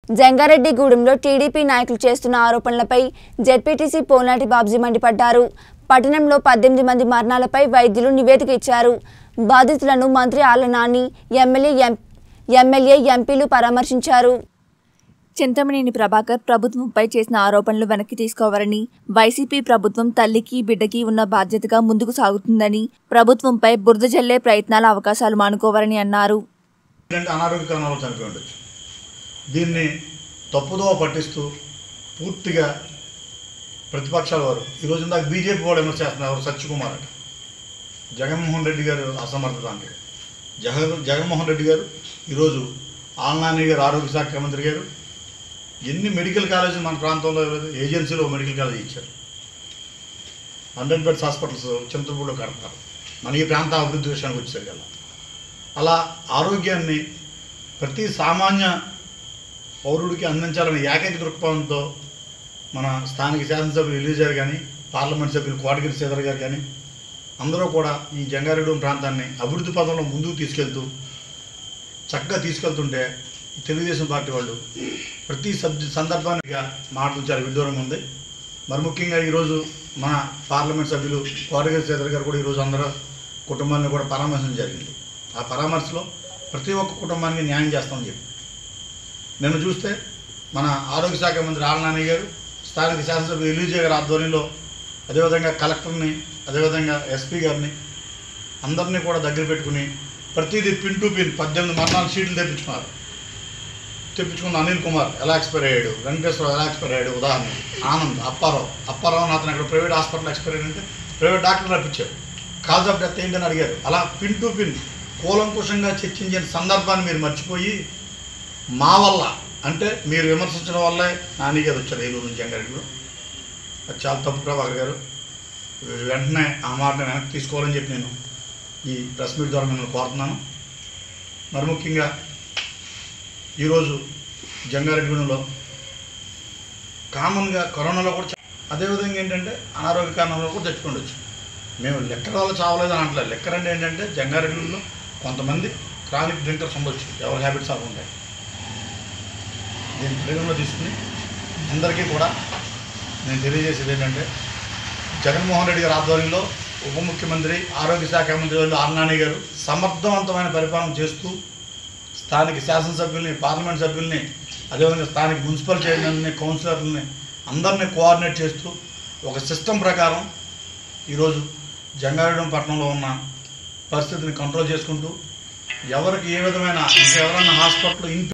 జంగారెడ్డిగూడెంలో TDP నాయకులు చేస్తున్న ఆరోపణలపై జెడ్పీటీసీ పోలాటి బాబ్జీ మండిపడ్డారు పట్టణంలో పద్దెనిమిది మంది మరణాలపై వైద్యులు నివేదిక ఇచ్చారు బాధితులను మంత్రి Alla Nani MLA M MLA ఎంపీలు పరామర్శించారు చింతమనేని ప్రభాకర్ ప్రభుత్వంపై చేసిన ఆరోపణలు వెనక్కి తీసుకోవాలని వైసీపీ ప్రభుత్వం తల్లికి బిడ్డకి ఉన్న బాధ్యతగా ముందుకు సాగుతుందని ప్రభుత్వంపై బురద జల్లే ప్రయత్నాల అవకాశాలు మానుకోవాలని అన్నారు ఏంటంటే అనారోగ్య కారణాలు చనిపోయి ఉండొచ్చు దీన్ని తప్పుదోవ పట్టిస్తూ పూర్తిగా ప్రతిపక్షాల వారు ఈరోజు ఇందాక బీజేపీ వాళ్ళు విమర్శ చేస్తున్నారు ఎవరు సత్యకుమార్ అట జగన్మోహన్ రెడ్డి గారు అసమర్థత అంటే జగన్ జగన్మోహన్ రెడ్డి గారు ఈరోజు ఆల్నాని గారు ఆరోగ్య శాఖ మంత్రి గారు ఎన్ని మెడికల్ కాలేజీలు మన ప్రాంతంలో ఇవ్వలేదు ఏజెన్సీలో ఒక మెడికల్ కాలేజ్ ఇచ్చారు హండ్రెడ్ బెడ్స్ హాస్పిటల్స్ చింతపూడిలో కడతారు మన ఈ ప్రాంత అభివృద్ధి విషయానికి వచ్చేసరికల్లా అలా ఆరోగ్యాన్ని ప్రతి సామాన్య పౌరుడికి అందించాలనే ఏకైక దృక్పథంతో మన స్థానిక శాసనసభ్యులు ఎలిజార్ కానీ పార్లమెంట్ సభ్యులు కోటగిరి శ్రీధర్ గారు కానీ అందరూ కూడా ఈ జంగారెడ్డి ప్రాంతాన్ని అభివృద్ధి పదంలో ముందుకు తీసుకెళ్తూ చక్కగా తీసుకెళ్తుంటే ఈ తెలుగుదేశం పార్టీ వాళ్ళు ప్రతి సబ్ సందర్భానికి మాటలు చాలా విడ్డూరంగా ఉంది మరి ముఖ్యంగా ఈరోజు మన పార్లమెంట్ సభ్యులు కోటగిరి శ్రీధర్ గారు కూడా ఈరోజు అందరూ కుటుంబాన్ని కూడా పరామర్శించడం జరిగింది ఆ పరామర్శలో ప్రతి ఒక్క కుటుంబానికి న్యాయం చేస్తామని చెప్పి నిన్న చూస్తే మన ఆరోగ్య శాఖ మంత్రి ఆళ్ళనాని గారు స్థానిక శాసనసభ్యులు ఎల్యూజే గారి ఆధ్వర్యంలో అదేవిధంగా కలెక్టర్ని అదేవిధంగా ఎస్పీ గారిని అందరినీ కూడా దగ్గర పెట్టుకుని ప్రతిదీ పిన్ టు పిన్ పద్దెనిమిది మరణాలు షీట్లు తెప్పించుకున్నారు తెప్పించుకున్న అనిల్ కుమార్ ఎలా ఎక్స్పైర్ అయ్యాడు వెంకటేశ్వరరావు ఎలా ఎక్స్పైర్ అయ్యాడు ఉదాహరణ ఆనంద్ అప్పారావు అప్పారావు అతను అక్కడ ప్రైవేట్ హాస్పిటల్ ఎక్స్పైర్ అయ్యాడంటే ప్రైవేట్ డాక్టర్ రప్పించారు కాజ్ ఆఫ్ డెత్ ఏంటని అడిగారు అలా పిన్ టు పిన్ కూలంకుషంగా చర్చించిన సందర్భాన్ని మీరు మర్చిపోయి మా వల్ల అంటే మీరు విమర్శించడం వల్లే నాని గారు వచ్చారు ఏలూరు నుంచి జంగారెడ్డిలో అది చాలా తప్పు ప్రభాకర్ గారు వెంటనే ఆ మాటను వెనక్కి తీసుకోవాలని చెప్పి నేను ఈ ప్రెస్ మీట్ ద్వారా మిమ్మల్ని కోరుతున్నాను మరి ముఖ్యంగా ఈరోజు జంగారెడ్డిగూడెంలో కామన్గా కరోనాలో కూడా చా- అదేవిధంగా ఏంటంటే అనారోగ్య కారణంలో కూడా తెచ్చుకోండొచ్చు మేము లెక్కల వల్ల చావలేదు అని అంటలేదు లెక్కర్ అంటే ఏంటంటే జంగారెడ్డిలో కొంతమంది క్రానిక్ డ్రింకర్స్ ఉండొచ్చు ఎవరి హ్యాబిట్స్ అలా ఉంటాయి దీన్ని పరిగణలో తీసుకుని అందరికీ కూడా నేను తెలియజేసేది ఏంటంటే జగన్మోహన్ రెడ్డి గారి ఆధ్వర్యంలో ఉప ముఖ్యమంత్రి ఆరోగ్య శాఖ మంత్రి వాళ్ళు ఆర్నాని గారు సమర్థవంతమైన పరిపాలన చేస్తూ స్థానిక శాసనసభ్యుల్ని పార్లమెంట్ సభ్యుల్ని అదేవిధంగా స్థానిక మున్సిపల్ చైర్మన్ని కౌన్సిలర్లని అందరినీ కోఆర్డినేట్ చేస్తూ ఒక సిస్టమ్ ప్రకారం ఈరోజు జంగారెడ్డి పట్టణంలో ఉన్న పరిస్థితిని కంట్రోల్ చేసుకుంటూ ఎవరికి ఏ విధమైన ఇంకెవరైనా హాస్పిటల్ ఇన్